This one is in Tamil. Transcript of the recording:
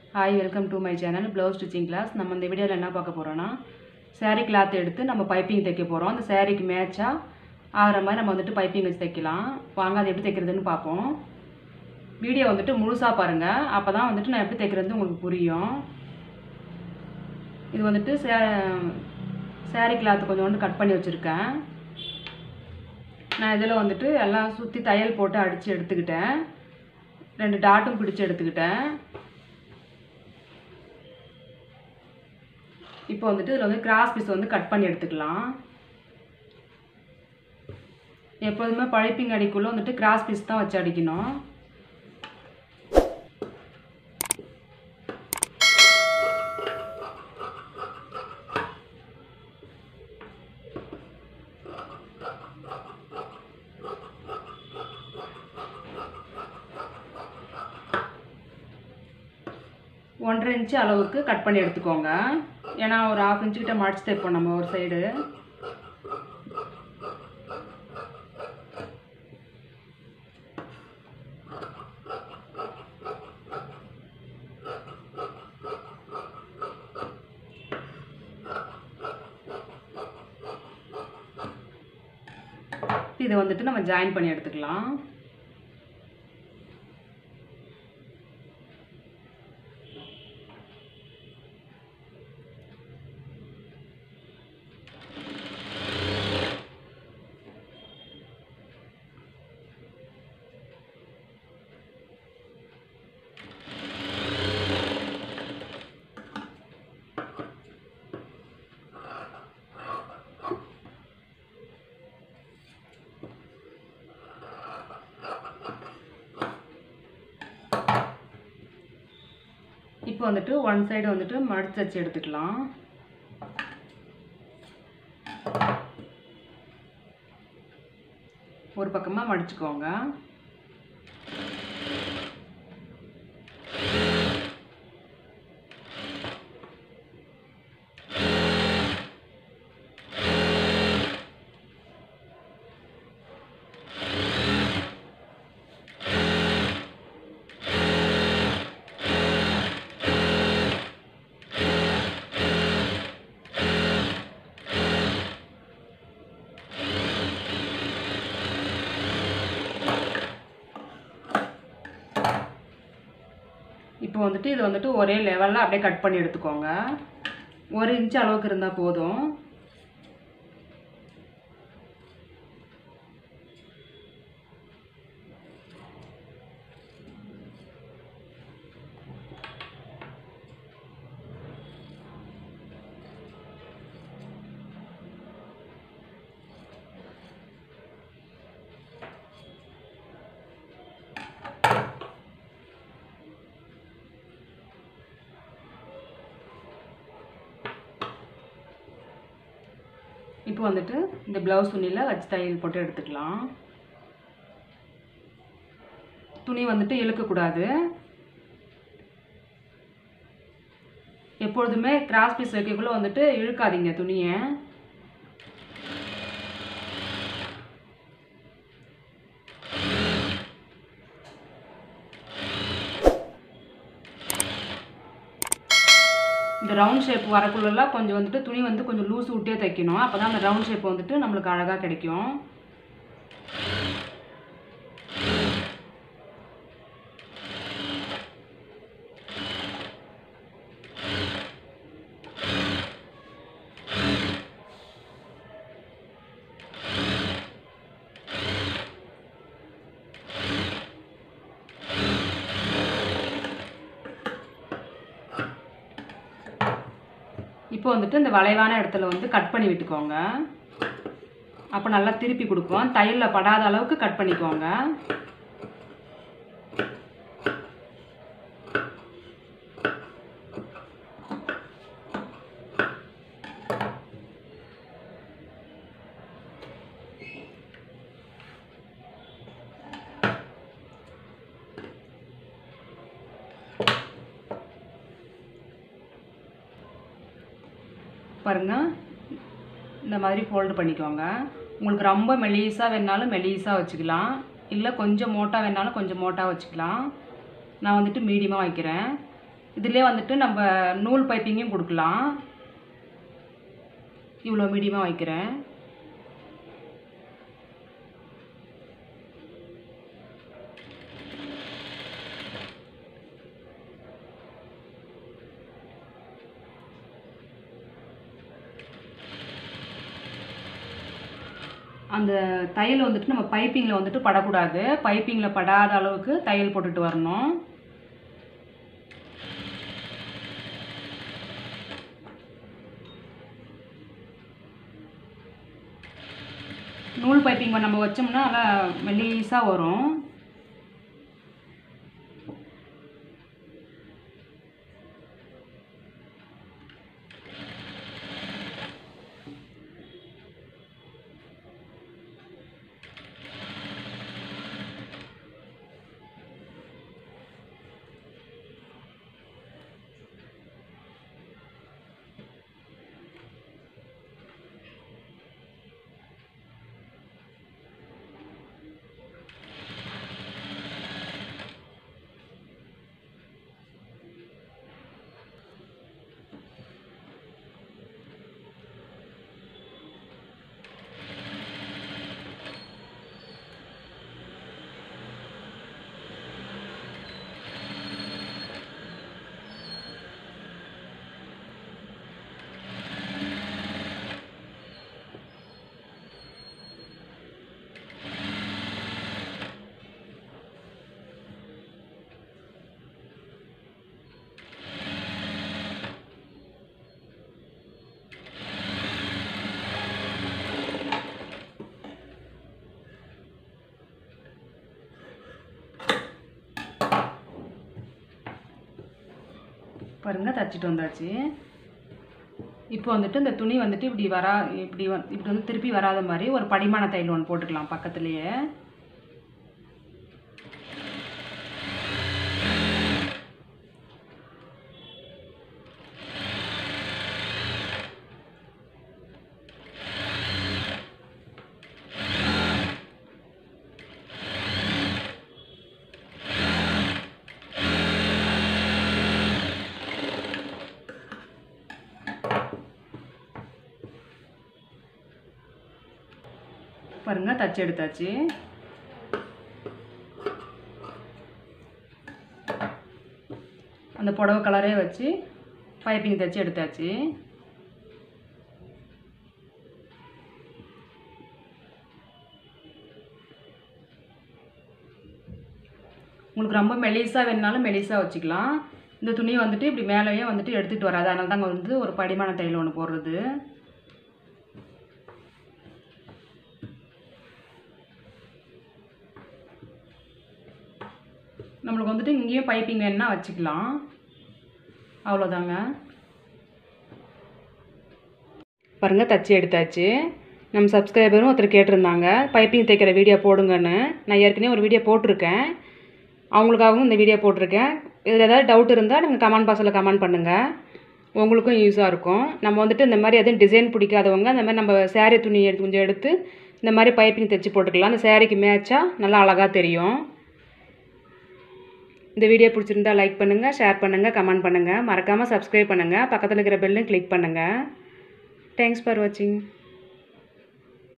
hi welcome to my channel blouse stitching class நம்ம இந்த வீடியோவில் என்ன பார்க்க போகிறோன்னா saree கிளாத் எடுத்து நம்ம பைப்பிங் தைக்க போகிறோம் அந்த சாரீக்கு மேட்சாக ஆகிற மாதிரி நம்ம வந்துட்டு பைப்பிங் வச்சு தைக்கலாம் வாங்க அது எப்படி தைக்கிறதுன்னு பார்ப்போம் வீடியோ வந்துட்டு முழுசாக பாருங்கள் அப்போ தான் வந்துட்டு நான் எப்படி தைக்கிறது உங்களுக்கு புரியும் இது வந்துட்டு சே saree கிளாத் கொஞ்சோண்டு கட் பண்ணி வச்சுருக்கேன் நான் இதில் வந்துட்டு எல்லாம் சுற்றி தையல் போட்டு அடித்து எடுத்துக்கிட்டேன் ரெண்டு டாட்டும் பிடிச்சு எடுத்துக்கிட்டேன் இப்போ வந்துட்டு இதில் வந்து கிராஸ் பீஸ் வந்து கட் பண்ணி எடுத்துக்கலாம் எப்போதுமே பழைப்பிங் அடிக்குள்ளே வந்துட்டு கிராஸ் பீஸ் தான் வச்சு அடிக்கணும் ஒன்றரை இன்ச்சு அளவுக்கு கட் பண்ணி எடுத்துக்கோங்க ஏன்னா ஒரு ஹாஃப் இன்ச்சு கிட்ட மடிச்சு தைப்போம் நம்ம ஒரு சைடு இதை வந்துட்டு நம்ம ஜாயின் பண்ணி எடுத்துக்கலாம் இப்போ வந்துட்டு ஒன் சைடு வந்துட்டு மடிச்சு வச்சு எடுத்துக்கலாம் ஒரு பக்கமாக மடிச்சுக்கோங்க இப்போ வந்துட்டு இது வந்துட்டு ஒரே லெவலில் அப்படியே கட் பண்ணி எடுத்துக்கோங்க ஒரு இன்ச் அளவுக்கு இருந்தால் போதும் இப்போ வந்துட்டு இந்த ப்ளவுஸ் துணியில் வச்சு தையல் போட்டு எடுத்துக்கலாம் துணி வந்துட்டு இழுக்கக்கூடாது எப்பொழுதுமே கிராஸ் பீஸ் வைக்கக்குள்ளே வந்துட்டு இழுக்காதீங்க துணியை இந்த ரவுண்ட் ஷேப் வரக்குள்ளெல்லாம் கொஞ்சம் வந்துட்டு துணி வந்து கொஞ்சம் லூஸ் விட்டே தைக்கணும் அப்போ தான் அந்த ரவுண்ட் ஷேப் வந்துட்டு நம்மளுக்கு அழகாக கிடைக்கும் இப்போ வந்துட்டு இந்த வளைவான இடத்துல வந்து கட் பண்ணி விட்டுக்கோங்க அப்போ நல்லா திருப்பி கொடுக்கும் தையலில் படாத அளவுக்கு கட் பண்ணிக்கோங்க பாருங்க இந்த மாதிரி ஃபோல்டு பண்ணிக்கோங்க உங்களுக்கு ரொம்ப மெலிசாக வேணாலும் மெலிசாக வச்சுக்கலாம் இல்லை கொஞ்சம் மோட்டா வேணாலும் கொஞ்சம் மோட்டா வச்சுக்கலாம் நான் வந்துட்டு மீடியமாக வைக்கிறேன் இதிலே வந்துட்டு நம்ம நூல் பைப்பிங்கும் கொடுக்கலாம் இவ்வளோ மீடியமாக வைக்கிறேன் அந்த தையல் வந்துட்டு நம்ம பைப்பிங்கில் வந்துட்டு படக்கூடாது பைப்பிங்கில் படாத அளவுக்கு தையல் போட்டுட்டு வரணும் நூல் பைப்பிங் நம்ம வச்சோம்னா நல்லா மெல்லிஸாக வரும் பாருங்க தச்சுட்டு வந்தாச்சு இப்போ வந்துட்டு இந்த துணி வந்துட்டு இப்படி வரா இப்படி வ- இப்படி வந்து திருப்பி வராத மாதிரி ஒரு படிமான தையல் ஒன்று போட்டுக்கலாம் பக்கத்துலேயே பாருங்க தச்சு எடுத்தாச்சு அந்த புடவை கலரே வச்சு பைப்பிங் தைச்சு எடுத்தாச்சு உங்களுக்கு ரொம்ப மெலிசாக வேணுனாலும் மெலிசாக வச்சுக்கலாம் இந்த துணியை வந்துட்டு இப்படி மேலேயே வந்துட்டு எடுத்துகிட்டு வராது அதனால தாங்க வந்து ஒரு படிமான தையல் ஒன்று போடுறது நம்மளுக்கு வந்துட்டு இங்கேயும் பைப்பிங் வேணுன்னா வச்சுக்கலாம் அவ்வளோதாங்க பாருங்க தச்சு எடுத்தாச்சு நம்ம சப்ஸ்கிரைபரும் ஒருத்தர் கேட்டிருந்தாங்க பைப்பிங் தைக்கிற வீடியோ போடுங்கன்னு நான் ஏற்கனவே ஒரு வீடியோ போட்டிருக்கேன் அவங்களுக்காகவும் இந்த வீடியோ போட்டிருக்கேன் இதில் ஏதாவது டவுட் இருந்தால் நீங்கள் கமெண்ட் பாக்ஸில் கமெண்ட் பண்ணுங்கள் உங்களுக்கும் யூஸாக இருக்கும் நம்ம வந்துட்டு இந்த மாதிரி எதுவும் டிசைன் பிடிக்காதவங்க இந்த மாதிரி நம்ம saree துணி எடுத்து கொஞ்சம் எடுத்து இந்த மாதிரி பைப்பிங் தைச்சு போட்டுக்கலாம் அந்த சாரீக்கு மேட்சாக நல்லா அழகாக தெரியும் இந்த வீடியோ பிடிச்சிருந்தா லைக் பண்ணுங்கள் ஷேர் பண்ணுங்கள் கமெண்ட் பண்ணுங்கள் மறக்காமல் சப்ஸ்கிரைப் பண்ணுங்கள் பக்கத்தில் இருக்கிற பெல்லையும் கிளிக் பண்ணுங்கள் தேங்க்ஸ் ஃபார் வாட்சிங்